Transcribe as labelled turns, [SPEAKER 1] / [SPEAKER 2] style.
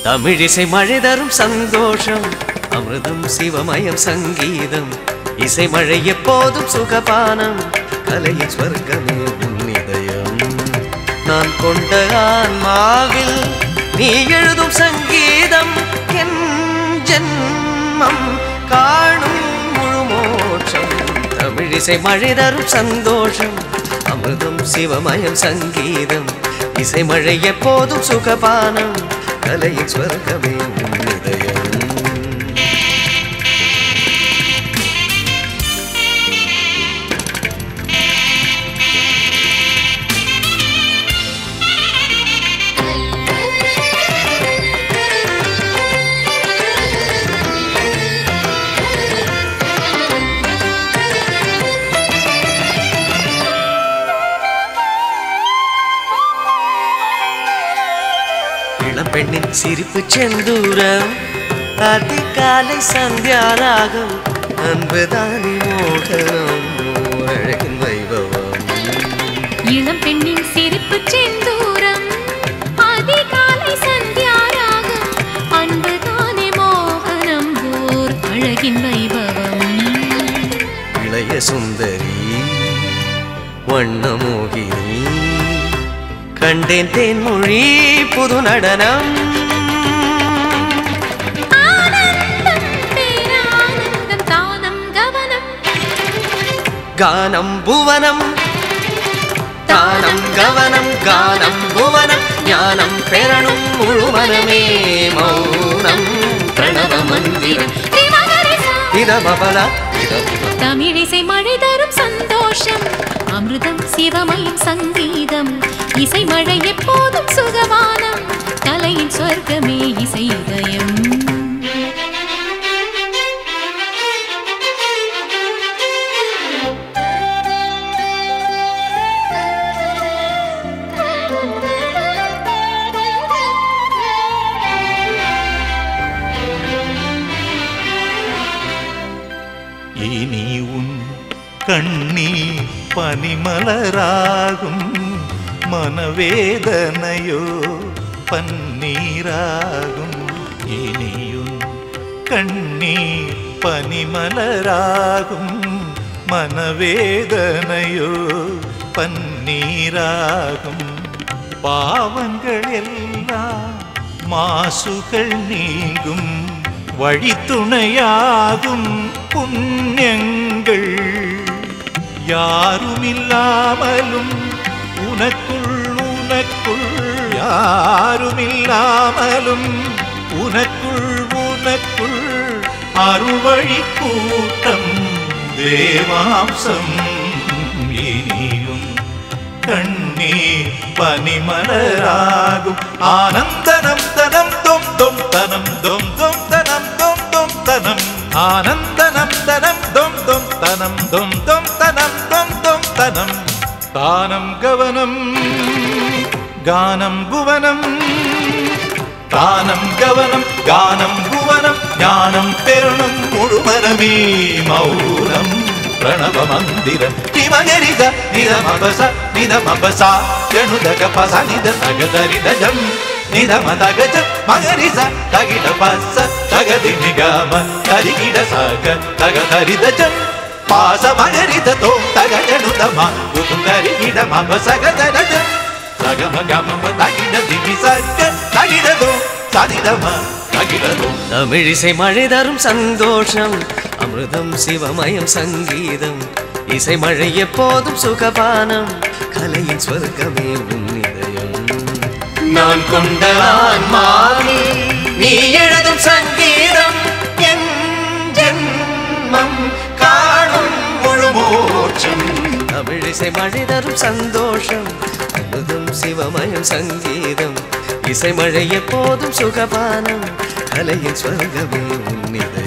[SPEAKER 1] தமிழிசை மழை தரும் சந்தோஷம் அமிர்தம் சிவமயம் சங்கீதம் இசை மழை எப்போதும் சுகபானம் கலையின் ஸ்வர்க்கமே உன்னிதயம் நான் கொண்ட ஆன்மாவில் நீ எழுதும் சங்கீதம் என் ஜென்மம் காணும் முழு மோட்சம் தமிழிசை மழை தரும் சந்தோஷம் அமிர்தம் சிவமயம் சங்கீதம் இசை மழை எப்போதும் சுகபானம் கலையின் ஸ்வர்க்கமே உன்னிதயம் இளம்பெண்ணின் சிரிப்பு செந்தூரம் அதிகாலை சந்தியாராகம் அன்புதானி மோகனம் அழகின் வைபவம்
[SPEAKER 2] இளம் பெண்ணின் சிரிப்பு செந்தூரம் அதிகாலை சந்தியாராகம் அன்புதானே மோகனம் ஓர் அழகின் வைபவம்
[SPEAKER 1] இளைய சுந்தரி வண்ணமோகினி கண்டேன் தேன்மொழி புது நடனம்
[SPEAKER 2] ஆனந்தம் பேரானந்தம் தானம் கவனம்
[SPEAKER 1] கானம் புவனம் தானம் கவனம் கானம் புவனம் ஞானம் பெறணும் முழுமனமே மௌனம் பிரணவ மந்திரம்
[SPEAKER 2] திவகரிசா.
[SPEAKER 1] இதமபல
[SPEAKER 2] தமிழிசை மழை தரும் சந்தோஷம் அமிர்தம் சிவமயம் சங்கீதம் இசை மழை எப்போதும் சுகவானம் கலையின் சொர்க்கமே இசை இதயம்
[SPEAKER 3] இனி உன் கண்ணீர் பனிமலராகும் மனவேதனையோ பன்னீராகும் இனியும் கண்ணீர் பனிமலராகும் மனவேதனையோ பன்னீராகும் பாவங்கள் எல்லாம் மாசுகள் நீங்கும் வழித்துணையாகும் புண்ணியங்கள் யாருமில்லாமலும் உனக்குள் உனக்குள் யாருமில்லாமலும் உனக்குள் உனக்குள் அருள்வழி கூட்டம் தேவாம்சம் இனியும் கண்ணீர் பனிமலராகும் ஆனந்தனம் தனம் தொம் தொம் தனம் தொம் தொம் தனம் தொம் தொம் தனம் ஆனந்தனம் தனம் தொம் தொம் தனம் தொம் தொம் தனம் தொம் தொம் தனம் தானம் கவனம் கானம் புவனம் தானம் கவனம் கானம் புவனம் ஞானம் பெருணும் முழுமனமே மௌனம் பிரணவ மந்திரம் நிமகரித நிதமபச நிதமபச ஜனுதக பச நித தகதரிதஜம் நிதமதகஜ மகரிச தகிட பச தகதி நிகம தரிகிட சக தகதரிதஜம் பாச மகரித தோ தகஜனுதம குதுங்கரிகிட மப சகதரஜ சகம கம தகிட திமி சக தகிடதோ சதிதம தகிடதோ
[SPEAKER 1] தமிழிசை மழை தரும் சந்தோஷம் அமிர்தம் சிவமயம் சங்கீதம் இசை மழை எப்போதும் சுகபானம் கலையின் ஸ்வர்க்கமே உன்னிதயம் நான் கொண்ட ஆன்மாவில் நீ எழுதும் சங்கீதம் என் ஜென்மம் காணும் முழு மோட்சம் தமிழிசை மழை தரும் சந்தோஷம் அமுதம் சிவமயம் சங்கீதம் இசை மழை எப்போதும் சுகபானம் கலையின் ஸ்வர்கமே உன்னிதயம்